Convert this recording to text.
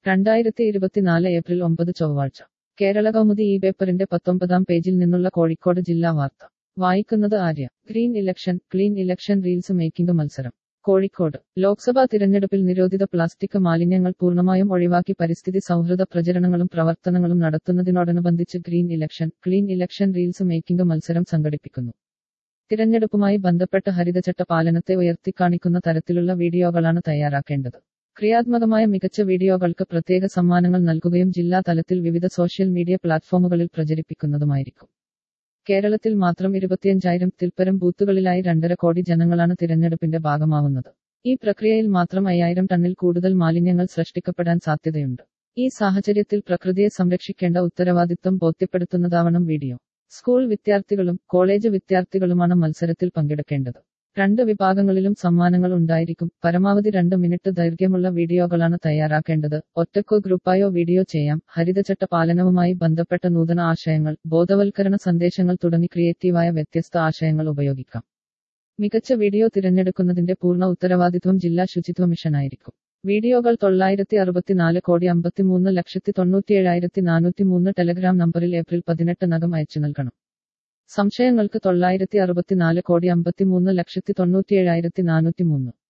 രണ്ടായിരത്തി ഇരുപത്തിനാല് ഏപ്രിൽ ഒമ്പത് ചൊവ്വാഴ്ച കേരള കൗമുദി ഈ പേപ്പറിന്റെ പത്തൊമ്പതാം പേജിൽ നിന്നുള്ള കോഴിക്കോട് ജില്ലാ വാർത്ത വായിക്കുന്നത് Arya green election clean election reels making മത്സരം കോഴിക്കോട് ലോക്സഭാ തിരഞ്ഞെടുപ്പിൽ നിരോധിത പ്ലാസ്റ്റിക് മാലിന്യങ്ങൾ പൂർണ്ണമായും ഒഴിവാക്കി പരിസ്ഥിതി സൗഹൃദ പ്രചരണങ്ങളും പ്രവർത്തനങ്ങളും നടത്തുന്നതിനോടനുബന്ധിച്ച് green election clean election reels making മത്സരം സംഘടിപ്പിക്കുന്നു തിരഞ്ഞെടുപ്പുമായി ബന്ധപ്പെട്ട ഹരിതചട്ട പാലനത്തെ ഉയർത്തിക്കാണിക്കുന്ന തരത്തിലുള്ള വീഡിയോകളാണ് തയ്യാറാക്കേണ്ടത് ക്രിയാത്മകമായ മികച്ച വീഡിയോകൾക്ക് പ്രത്യേക സമ്മാനങ്ങൾ നൽകുകയും ജില്ലാ തലത്തിൽ വിവിധ സോഷ്യൽ മീഡിയ പ്ലാറ്റ്ഫോമുകളിൽ പ്രചരിപ്പിക്കുന്നതുമായിരിക്കും കേരളത്തിൽ മാത്രം ഇരുപത്തിയഞ്ചായിരം തിൽപ്പരം ബൂത്തുകളിലായി രണ്ടര കോടി ജനങ്ങളാണ് തിരഞ്ഞെടുപ്പിന്റെ ഭാഗമാവുന്നത് ഈ പ്രക്രിയയിൽ മാത്രം അയ്യായിരം ടണ്ണിൽ കൂടുതൽ മാലിന്യങ്ങൾ സൃഷ്ടിക്കപ്പെടാൻ സാധ്യതയുണ്ട് ഈ സാഹചര്യത്തിൽ പ്രകൃതിയെ സംരക്ഷിക്കേണ്ട ഉത്തരവാദിത്വം ബോധ്യപ്പെടുത്തുന്നതാവണം വീഡിയോ സ്കൂൾ വിദ്യാർത്ഥികളും കോളേജ് വിദ്യാർത്ഥികളുമാണ് മത്സരത്തിൽ പങ്കെടുക്കേണ്ടത് രണ്ട് വിഭാഗങ്ങളിലും സമ്മാനങ്ങൾ ഉണ്ടായിരിക്കും പരമാവധി രണ്ട് മിനിറ്റ് ദൈർഘ്യമുള്ള വീഡിയോകളാണ് തയ്യാറാക്കേണ്ടത് ഒറ്റക്കോ ഗ്രൂപ്പായോ വീഡിയോ ചെയ്യാം ഹരിതചട്ട പാലനവുമായി ബന്ധപ്പെട്ട നൂതന ആശയങ്ങൾ ബോധവൽക്കരണ സന്ദേശങ്ങൾ തുടങ്ങി ക്രിയേറ്റീവായ വ്യത്യസ്ത ആശയങ്ങൾ ഉപയോഗിക്കാം മികച്ച വീഡിയോ തിരഞ്ഞെടുക്കുന്നതിന്റെ പൂർണ്ണ ഉത്തരവാദിത്വം ജില്ലാ ശുചിത്വ മിഷനായിരിക്കും വീഡിയോകൾ തൊള്ളായിരത്തി അറുപത്തിനാല് കോടി അമ്പത്തിമൂന്ന് ലക്ഷത്തി തൊണ്ണൂറ്റിയേഴായിരത്തി നാനൂറ്റി മൂന്ന് ടെലഗ്രാം നമ്പറിൽ ഏപ്രിൽ പതിനെട്ടിനകം അയച്ചു നൽകണം സംശയങ്ങൾക്ക് തൊള്ളായിരത്തി അറുപത്തിനാല് കോടി അമ്പത്തിമൂന്ന് ലക്ഷത്തി തൊണ്ണൂറ്റിയേഴായിരത്തി നാനൂറ്റി മൂന്ന്